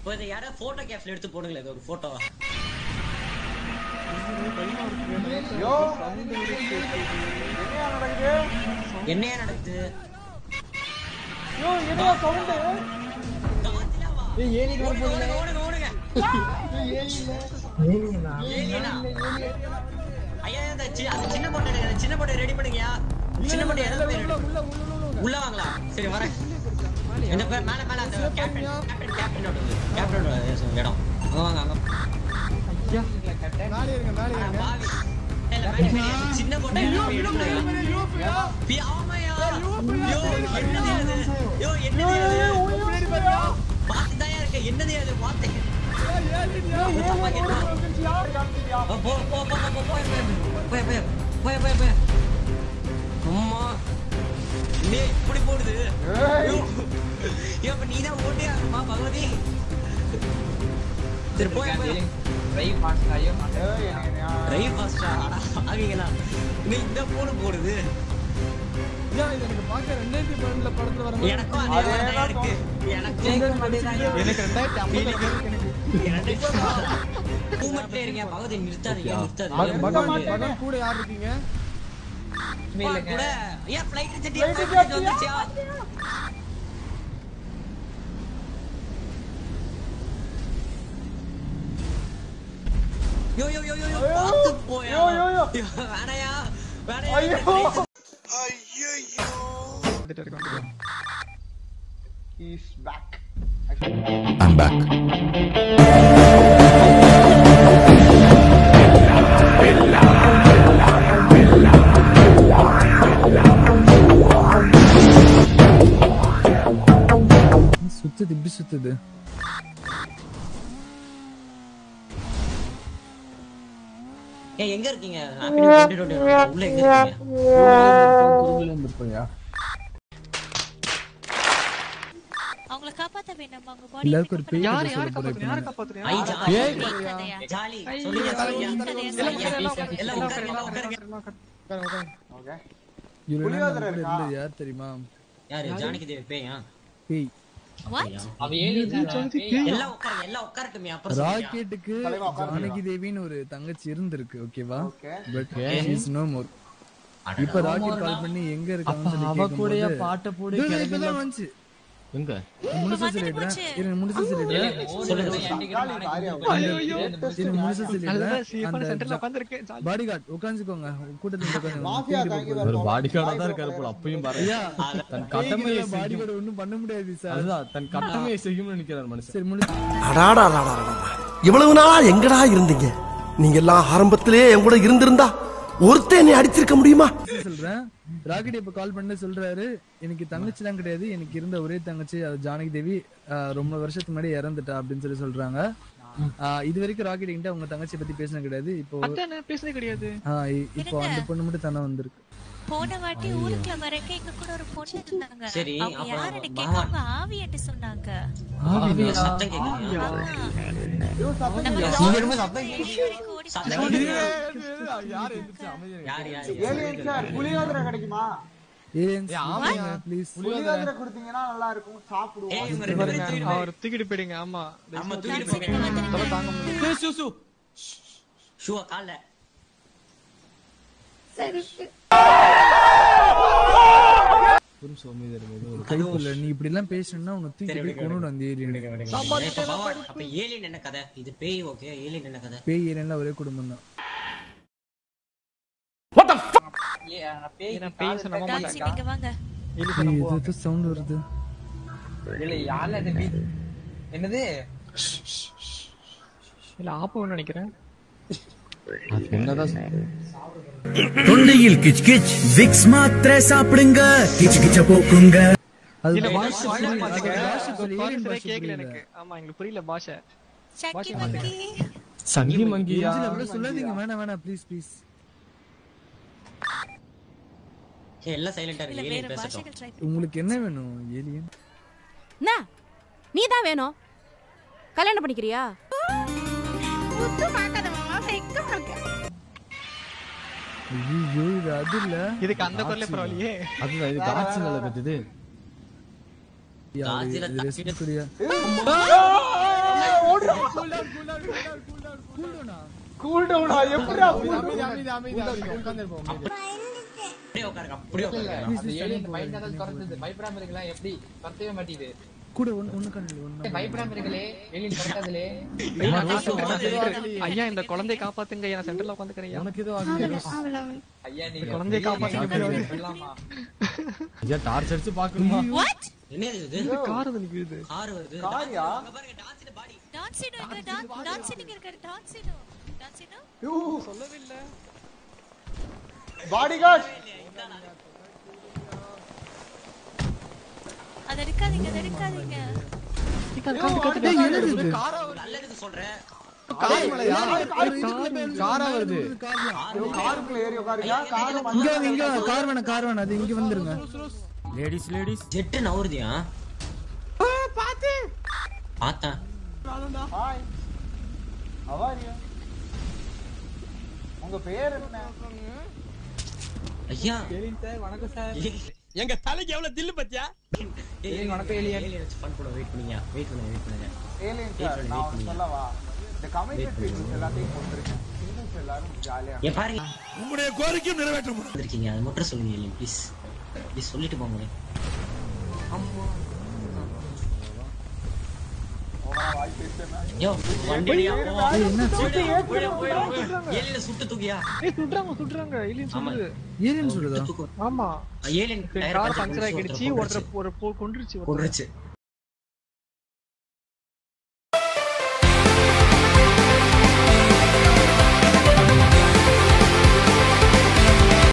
இப்போ இதை யாரா போட்டோ கேப்ல எடுத்து போடுங்களேன் இது ஒரு போட்டோ யோ என்னையா நடக்குது என்னையா நடக்குது யோ என்னையா சவுண்ட் ஏய் ஏலிக்கு வர போகுது ஓடுங்க ஓடுங்க ஏலியனா ஐயா அந்த சி- அந்த சின்ன போட்டோ எடுங்க அந்த சின்ன போட்டோ ரெடி பண்ணுங்கயா சின்ன போட்டோ எல்லாம் பேர் எடு. உள்ள வாங்களா சரி வரேன் இந்த பேர் மேல மேல அந்த கேப்டன் கேப்டன் கேப்டன் கேப்டன் இடம் அங்க வாங்க அங்க மேலே இருங்க மேலே அட இருங்க பாவி. இல்ல, மேல மேல சின்ன போட்டோ எல்லாம் போய் எடுக்கணும்யா. பி ஆமாயா யோ என்னது அது யோ என்னது அது பார்த்துதான் இருக்க என்னது அது பார்த்தேன் தப்பா கேட்டா போ போ போ போ போ போய் போய் போய் போய் போய் போய் அம்மா நீ இப்படி போடுது ஐயோ அப்ப நீ தான் ஓட்டியாருமா பகவதி சரி போய் போய் டிரைவ் ஃபாஸ்ட் ஐயோ டிரைவ் ஃபாஸ்டா ஆவீங்களா நீ இந்த போடு போடுது ஏன் இது எனக்கு பார்க்க ரெண்டாயிரத்தி பன்னெண்டுல படத்துல வர மாதிரி எனக்கும் அதே மாதிரி தான் இருக்கு எனக்கும் எனக்கு ரெண்டாயிரத்தி ஐம்பதுல இருக்கு எனக்கு மூமெண்ட்ல இருக்கீங்க பகவதி நிறுத்தாதீங்க பகவான் நிறுத்தாதீங்க பகவான் கூட யார் இருக்கீங்க கூட ஏன் ஃளைட் செட்டி வந்துச்சா யோ யோ யோ யோ யோ பாத்து போயா யோ, யோ, யோ. வேணாயா வேணாயா ஐயோ. வந்துட்டு இருக்கேன் He's back. I'm back. சுத்துது இப்படி சுத்துது ஏய் எங்க இருக்கீங்க ஹாப்பி நியூ 2021 உள்ள எங்க இருக்கீங்க இருப்பையா அவங்கள காப்பாத்த வேண்டாம் அவங்க பாடி எல்லாருக்கும் ஒரு பேய் யார் கதை யார் சொல்ல காப்பாத்துறீங்க யார் போறேன் காப்பாத்துறீங்க ஐ ஜாலி கதையா ஜாலி சொல்லுங்க சொல்லுங்க எல்லாம் எல்லாம் உட்காருங்க உட்காருங்க Okay. இவரு என்ன புளியோதரை நம்ம கூட இருக்கா? இருந்தது யார் தெரியுமா யாரு ஜானகி தேவி பேயா பேய் வாட் அவ ஏலி எல்லாம் உட்காருங்க எல்லாம் உட்காரட்டுமே அப்புறம் சொல்லுங்க. ராக்கெட்டுக்கு தலைவா, உட்காருங்க. ஜானகி தேவின்னு ஒரு தங்கச்சி இருந்திருக்கு ஓகேவா Okay. But is no more இப்ப ராக்கெட் கால் பண்ணி எங்க இருக்காங்கன்னு சொல்லி அவ கூடயே கேக்கும்போது பாட்டை போடு இதோ கிளம்பி இப்பதான் வந்துச்சு எங்க முழுசா வந்துட்டு சொல்லிடுறேன் போச்சு. இருங்க முழுசா சொல்லிடுறேன் இருங்க முழுசா சொல்லிடுறேன் அந்த பாடி கார்டு உட்காந்துக்கோங்க கூட்டத்துல மாஃபியா தாங்கி வர ஒரு பாடி கார்டா தான் இருக்காரு போல அப்பயும் பாரு ஐயா தன் கடமையை பாடி செய்யும் கார்டு ஒண்ணும் பண்ண முடியாது சார் அதுதான் தன் கடமையை செய்யும்னு நினைக்கிறார் மனுஷன் சரி முழு அடாடா அடாடா, அடாடா. இவ்வளவு நாளா எங்கடா இருந்தீங்க நீங்க எல்லாம் ஆரம்பத்திலே என் கூட இருந்திருந்தா ஒருத்தன் என்னை அடிச்சிருக்க முடியுமா சொல்றேன் ராக்கெட் இப்ப கால் பண்ணி சொல்றாரு எனக்கு தங்கச்சி எல்லாம் கிடையாது எனக்கு இருந்த ஒரே தங்கச்சி அது ஜானகி தேவி ஆஹ், ரொம்ப வருஷத்துக்கு முன்னாடி இறந்துட்டா அப்படின்னு சொல்லி சொல்றாங்க ஆஹ், இது வரைக்கும் ராக்கெட் என்கிட்ட அவங்க தங்கச்சி பத்தி பேசினது கிடையாது இப்போ பேசுனது கிடையாது ஆஹ், இ- இப்போ அந்த பொண்ணு மட்டும் தானே வந்திருக்கு போன வாட்டி ஊருக்குள்ள வரக்க எங்க கூட ஒரு பொண்ணு இருந்தாங்க சரி, அவங்க அப்புறம் யாருன்னு பகவான். கேட்டவங்க ஆவியாட்டு சொன்னாங்க ஆவியா? சத்தம் கேக்குது ஆமா. நீங்க என்னமோ சத்தம் ஈஸ்வரிக்கு ஓடி சத்தம் கேக்குது. யார் எந்திரிச்சு அமைதியா யார் யார் Alien sir, புளியோதரை கிடைக்குமா ஏலியன்ஸ் ப்ளீஸ் புளியோதரை கொடுத்தீங்கன்னா நல்லா இருக்கும் சாப்பிடுவோம் ஏய் இவங்க ரெண்டு பேரும் தூக்கிட்டு போய். அவர் தூக்கிட்டு போயிடுங்க ஆமா நம்ம தூக்கிட்டு சரி, போங்க வந்துருங்க. தாங்க முடியல சு சு ஷூவா கால்ல ஒரு நிமிஷம் அமைதியா இருங்க. இது ஒரு கைக்குள்ள நீ இப்படி எல்லாம் பேசணும்னா உன்னை தூக்கி போய் கொண்டு வந்து ஏலியன் இப்ப பகவான், அப்ப ஏலியன் என்ன கதை இது பேய் ஓகே ஏலியன் என்ன கதை பேய் ஏலியன்ல ஒரே குடும்பம் தான் நான் பேய் சொன்ன நம்ப டான்சி நீங்க வாங்க எலி சொன்ன போ ஏதோ சவுண்ட் வருது இல்ல யார்ல அது பீ என்னது இல்ல ஆப்போன்னு நினைக்கிறேன் அது என்னதான் சொல்றது? தொண்டையில் கிச் கிச் விக்ஸ் மாத்திரை சாப்பிடுங்க கிச் கிச்ச போக்குங்க அது இல்ல பாஷை வாய்ஸ் புரியல. வாய்ஸ் அது பாஷை புரியல. பாஷை ஏலியன் பாஷை கேக்கல புரியல. எனக்கு ஆமா எங்களுக்கு புரியல பாஷை சக்கி மக்கி சங்கி மங்கியா ஏஞ்சல் அப்படிலாம் சொல்லாதீங்க வேணாம் வேணாம் ப்ளீஸ் ப்ளீஸ் ஏய், எல்லாம் சைலண்டா இல்ல இருக்கு வேற ஏலியன் பேசட்டும் பாஷைகள் ட்ரை உங்களுக்கு என்ன வேணும் ஏலியன் என்ன நீ தான் வேணும் கல்யாணம் பண்ணிக்கிறியா ஐயோ இது அது இல்ல இதுக்கு அந்த குரலே பரவாயில்லையே அதுதான் இது காட்சி நல்ல கத்துது யா, இது- காஜில இது தப்பிட்டு- ரெஸ்பெக்ட் புரியா ஓடுறா கூல் டவுனா எப்படிடா அப்படியே உட்காருங்க அப்படியே இல்ல, உட்காருங்க அந்த alien mind ஆனது துரத்துது. பயப்படாம இருக்கலாம் எப்படி துரத்தவே மாட்டேங்குது கூட ஒண்ணு ஒண்ணு கண்ணு ஒண்ணு பயப்படாம இருக்கலே ஏலியன் துரத்தாதுலே ஐயா இந்த குழந்தைய காப்பாத்துங்க நான் சென்டர்ல உட்காந்துக்கிறேன் உனக்கு ஏதோ ஆகுது ஐயா நீங்க குழந்தைய காப்பாத்துங்க சொல்லலாமா ஐயா டார்ச் அடிச்சு பாக்கணுமா என்னது இது கார் வந்து நிக்குது கார் வருது காரியா அங்க பாருங்க டான்ஸ் பாடி டான்சினோ இங்க டான் டான்சினோ இருக்காரு டான்சினோ டான்சினோ சொல்லவே இல்ல பாடி கார்டு அத எடுக்காதீங்க அத எடுக்காதீங்க நல்லதுக்கு சொல்றேன் காரா வருது காருக்குள்ள ஏறி உட்காருங்க கார் இங்க வாங்க, இங்க வாங்க. கார் வேணாம் கார் வேணாம் அது இங்க வந்துருங்க லேடிஸ் லேடிஸ் ஜெட்டு நவுறுதியா பார்த்தேன் ஹாய் அவாரியா உங்க பேர் என்ன ஐயா வணக்கம் சார் எங்க தலைக்கு எவ்வளவு தில்லு பத்தியா ஏலியன் வணக்கம் ஏலியன் ஏலியன் வச்சு ஃபன் கூட வெயிட் பண்ணுங்க வெயிட் பண்ணுங்க வெயிட் பண்ணுங்க ஏலியன் சார் நான் ஒண்ணு சொல்லவா இந்த கமிட்டட் பீப்புள்ஸ் எல்லாத்தையும் போட்டுருக்கேன் சிங்கிள்ஸ் எல்லாரும் ஜாலியா ஏன் பாருங்க உங்களுடைய கோரிக்கையும் நிறைவேற்ற வந்திருக்கீங்க அது மட்டும் சொல்லுங்க ஏலியன் ப்ளீஸ் ப்ளீஸ் சொல்லிட்டு போங்க ஓவரா வாய் பேசுறேன் யோ வண்டியா ஏலியன சுட்டு தூக்கியா ஏய் சுடுறாங்க சுடுறாங்க ஏலியன் ஆமா சுடுது ஏலியன் சொல்லுதா ஆமா ஏலியன் கார் பஞ்சர் ஆகிடுச்சு ஒருத்தர் ஒரு போ- கொன்றுச்சு ஒருத்தர். கொன்றுச்சு